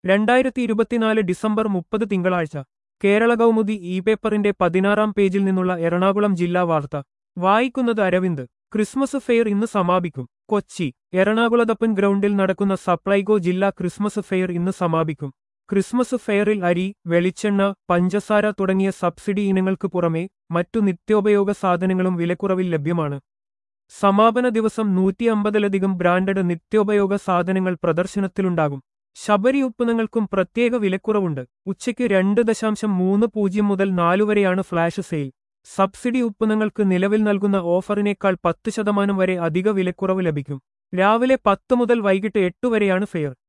രണ്ടായിരത്തി ഇരുപത്തിനാല് ഡിസംബർ മുപ്പത് തിങ്കളാഴ്ച കേരള കൗമുദി ഇ പേപ്പറിന്റെ പതിനാറാം പേജിൽ നിന്നുള്ള എറണാകുളം ജില്ലാ വാർത്ത വായിക്കുന്നത് അരവിന്ദ് ക്രിസ്മസ് ഫെയർ ഇന്ന് സമാപിക്കും കൊച്ചി എറണാകുളത്തപ്പൻ ഗ്രൗണ്ടിൽ നടക്കുന്ന സപ്ലൈകോ ജില്ലാ ക്രിസ്മസ് ഫെയർ ഇന്ന് സമാപിക്കും ക്രിസ്മസ് ഫെയറിൽ അരി വെളിച്ചെണ്ണ പഞ്ചസാര തുടങ്ങിയ സബ്സിഡി ഇനങ്ങൾക്ക് പുറമെ മറ്റു നിത്യോപയോഗ സാധനങ്ങളും വിലക്കുറവിൽ ലഭ്യമാണ് സമാപന ദിവസം നൂറ്റി അമ്പതിലധികം ബ്രാൻഡഡ് നിത്യോപയോഗ സാധനങ്ങൾ പ്രദർശനത്തിലുണ്ടാകും ശബരി ഉത്പന്നങ്ങൾക്കും പ്രത്യേക വിലക്കുറവുണ്ട് ഉച്ചയ്ക്ക് രണ്ട് ദശാംശം മൂന്ന് പൂജ്യം മുതൽ നാലു വരെയാണ് ഫ്ലാഷ് സെയിൽ സബ്സിഡി ഉത്പന്നങ്ങൾക്ക് നിലവിൽ നൽകുന്ന ഓഫറിനേക്കാൾ പത്ത് ശതമാനം വരെ അധിക വിലക്കുറവ് ലഭിക്കും രാവിലെ പത്ത് മുതൽ വൈകിട്ട് എട്ട് വരെയാണ് ഫെയർ